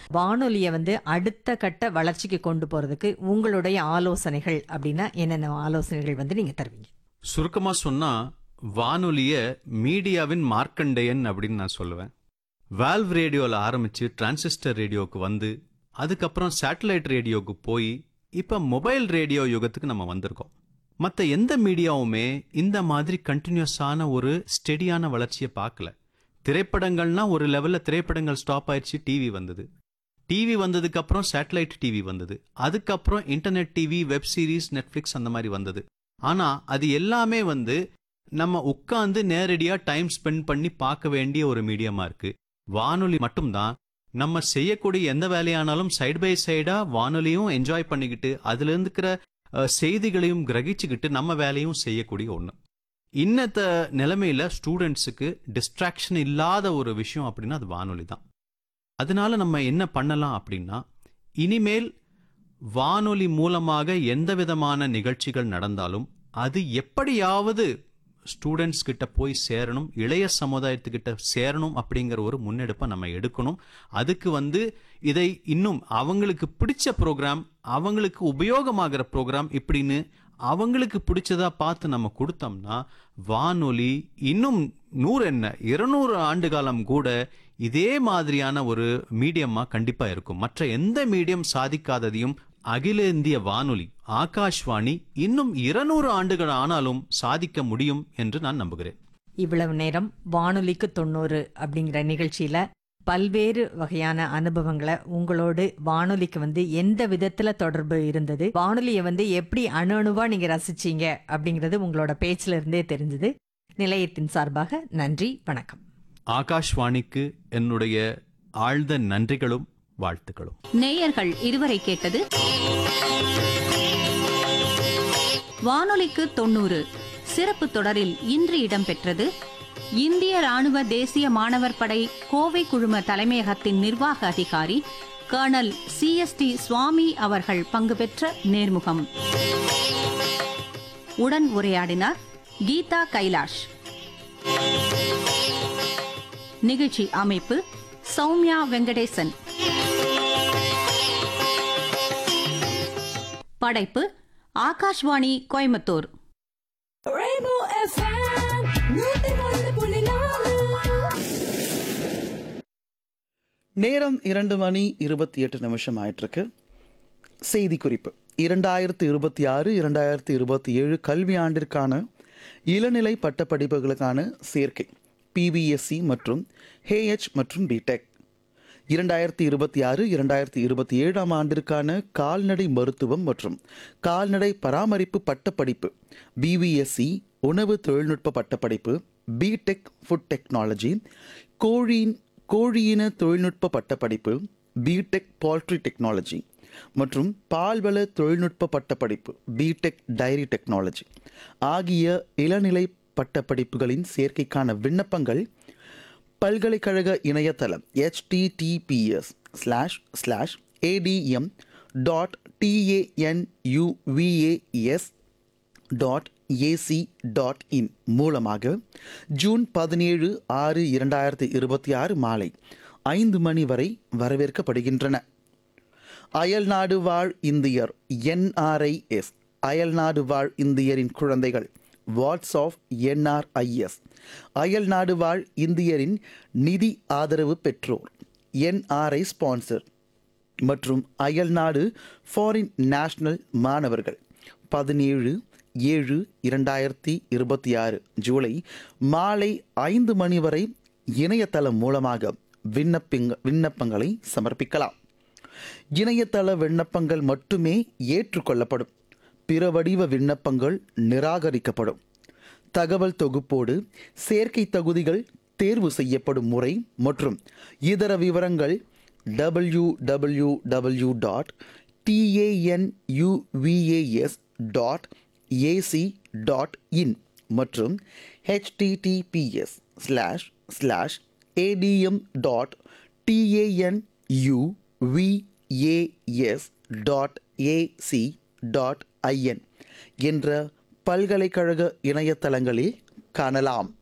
வானொலியை வந்து அடுத்த கட்ட வளர்ச்சிக்கு கொண்டு போறதுக்கு உங்களுடைய ஆலோசனைகள் அப்படின்னா என்னென்ன ஆலோசனைகள் வந்து நீங்க தருவீங்க சுருக்கமா சொன்னா வானொலிய மீடியாவின் மார்க்கண்டேயன் அப்படின்னு நான் சொல்லுவேன் வால்வ் ரேடியோல ஆரம்பிச்சு டிரான்சிஸ்டர் ரேடியோவுக்கு வந்து அதுக்கப்புறம் சேட்டலைட் ரேடியோவுக்கு போய் இப்ப மொபைல் ரேடியோ யுகத்துக்கு நம்ம வந்திருக்கோம் மத்த எந்த மீடியாவுமே இந்த மாதிரி கண்டினியூஸான ஒரு ஸ்டெடியான வளர்ச்சியை பார்க்கல திரைப்படங்கள்னா ஒரு லெவல்ல திரைப்படங்கள் ஸ்டாப் ஆயிடுச்சு டிவி வந்தது டிவி வந்ததுக்கு அப்புறம் சேட்டலைட் டிவி வந்தது அதுக்கப்புறம் internet TV web series Netflix அந்த மாதிரி வந்தது ஆனா அது எல்லாமே வந்து நம்ம உட்கார்ந்து நேரடியா டைம் ஸ்பெண்ட் பண்ணி பார்க்க வேண்டிய ஒரு மீடியமா இருக்கு வானொலி மட்டும்தான் நம்ம செய்யக்கூடிய எந்த வேலையானாலும் சைடு பை சைடா வானொலியும் என்ஜாய் பண்ணிக்கிட்டு அதுல இருக்கிற அஹ், செய்திகளையும் கிரகிச்சுக்கிட்டு நம்ம வேலையும் செய்யக்கூடிய ஒண்ணு இன்னத்த நிலைமையில ஸ்டூடெண்ட்ஸுக்கு டிஸ்ட்ராக்ஷன் இல்லாத ஒரு விஷயம் அப்படின்னா அது வானொலி தான் அதனால நம்ம என்ன பண்ணலாம் அப்படின்னா இனிமேல் வானொலி மூலமாக எந்த விதமான நிகழ்ச்சிகள் நடந்தாலும் அது எப்படியாவது ஸ்டூடெண்ட்ஸ் கிட்ட போய் சேரணும் இளைய சமுதாயத்துக்கிட்ட சேரணும் அப்படிங்கிற ஒரு முன்னெடுப்பை நம்ம எடுக்கணும் அதுக்கு வந்து இதை இன்னும் அவங்களுக்கு பிடிச்ச ப்ரோக்ராம் அவங்களுக்கு உபயோகமாகிற ப்ரோக்ராம் இப்படின்னு அவங்களுக்கு பிடிச்சதா பார்த்து நம்ம கொடுத்தோம்னா வானொலி இன்னும் நூறு என்ன இருநூறு ஆண்டு காலம் கூட இதே மாதிரியான ஒரு மீடியமா கண்டிப்பா இருக்கும் மற்ற எந்த மீடியம் சாதிக்காததையும் அகில இந்திய வானொலி ஆகாஷ்வாணி இன்னும் இருநூறு ஆண்டுகள் ஆனாலும் சாதிக்க முடியும் என்று நான் நம்புகிறேன் இவ்வளவு நேரம் வானொலிக்கு தொண்ணூறு அப்படிங்கிற நிகழ்ச்சியில பல்வேறு வகையான அனுபவங்களை உங்களோடு வானொலிக்கு வந்து எந்த விதத்துல தொடர்பு இருந்தது வானொலியை வந்து எப்படி அணு அணுவா நீங்க ரசிச்சீங்க அப்படிங்கிறது உங்களோட பேச்சுல இருந்தே தெரிஞ்சது நிலையத்தின் சார்பாக நன்றி வணக்கம் ஆகாஷ்வாணிக்கு என்னுடைய ஆழ்ந்த நன்றிகளும் வாழ்த்துக்களும் நேயர்கள் இதுவரை கேட்டது வானொலிக்கு தொண்ணூறு சிறப்பு தொடரில் இன்று இடம்பெற்றது இந்திய ராணுவ தேசிய மாணவர் படை கோவை குழும தலைமையகத்தின் நிர்வாக அதிகாரி கர்னல் சிஎஸ்டி சுவாமி அவர்கள் பங்கு பெற்ற நேர்முகம் உடன் உரையாடினார் கீதா கைலாஷ் நிகழ்ச்சி அமைப்பு சௌமியா வெங்கடேசன் படைப்பு ஆகாஷ்வாணி கோயம்புத்தூர் Rainbow FM, நூத்தி ஒன்று புள்ளி நாலு. நேரம் இரண்டு மணி இருபத்தி எட்டு நிமிஷம் ஆயிட்டிருக்கு செய்தி குறிப்பு இரண்டாயிரத்து இருபத்தி ஆறு இரண்டாயிரத்து இருபத்தி ஏழு கல்வி ஆண்டிற்கான இளநிலை பட்டப்படிப்புகளுக்கான சேர்க்கை பிபிஎஸ்சி மற்றும் ஹேஎச் மற்றும் பிடெக் இரண்டாயிரத்தி இருபத்தி ஆறு இரண்டாயிரத்தி இருபத்தி ஏழாம் ஆண்டிற்கான கால்நடை மருத்துவம் மற்றும் கால்நடை பராமரிப்பு பட்டப்படிப்பு பிபிஎஸ்சி உணவு தொழில்நுட்ப பட்டப்படிப்பு பிடெக் ஃபுட் டெக்னாலஜி கோழியின் கோழியின தொழில்நுட்ப பட்டப்படிப்பு பிடெக் பால்ட்ரி டெக்னாலஜி மற்றும் பால்வள தொழில்நுட்ப பட்டப்படிப்பு பிடெக் டைரி டெக்னாலஜி ஆகிய இளநிலை பட்டப்படிப்புகளின் சேர்க்கைக்கான விண்ணப்பங்கள் பல்கலைக்கழக இணையதளம் https slash slash ATM dot TANUVAS dot AC dot in மூலமாக ஜூன் பதினேழு ஆறு இரண்டாயிரத்தி இருபத்தி ஆறு மாலை ஐந்து மணி வரை வரவேற்கப்படுகின்றன அயல்நாடு வாழ் இந்தியர் என்ஆர்ஐஎஸ் அயல்நாடு வாழ் இந்தியரின் குழந்தைகள் வாட்ஸ் ஆஃப் என்ஆர்ஐஎஸ் அயல்நாடு வாழ் இந்தியரின் நிதி ஆதரவு பெற்றோர் என்ஆர்ஐ ஸ்பான்சர் மற்றும் அயல்நாடு ஃபாரின் நேஷனல் மாணவர்கள் பதினேழு ஏழு இரண்டாயிரத்தி இருபத்தி ஆறு ஜூலை மாலை ஐந்து மணி வரை இணையதளம் மூலமாக விண்ணப்பிங்க விண்ணப்பங்களை சமர்ப்பிக்கலாம் இணையதள விண்ணப்பங்கள் மட்டுமே ஏற்றுக்கொள்ளப்படும் பிற வடிவ விண்ணப்பங்கள் நிராகரிக்கப்படும் தகவல் தொகுப்போடு சேர்க்கை தகுதிகள் தேர்வு செய்யப்படும் முறை மற்றும் இதர விவரங்கள் W W W dot TANUVAS dot AC dot in மற்றும் HTTPS slash slash ATM dot TANUVAS dot AC dot IN என்ற பல்கலைக்கழக இணையதளங்களில் காணலாம்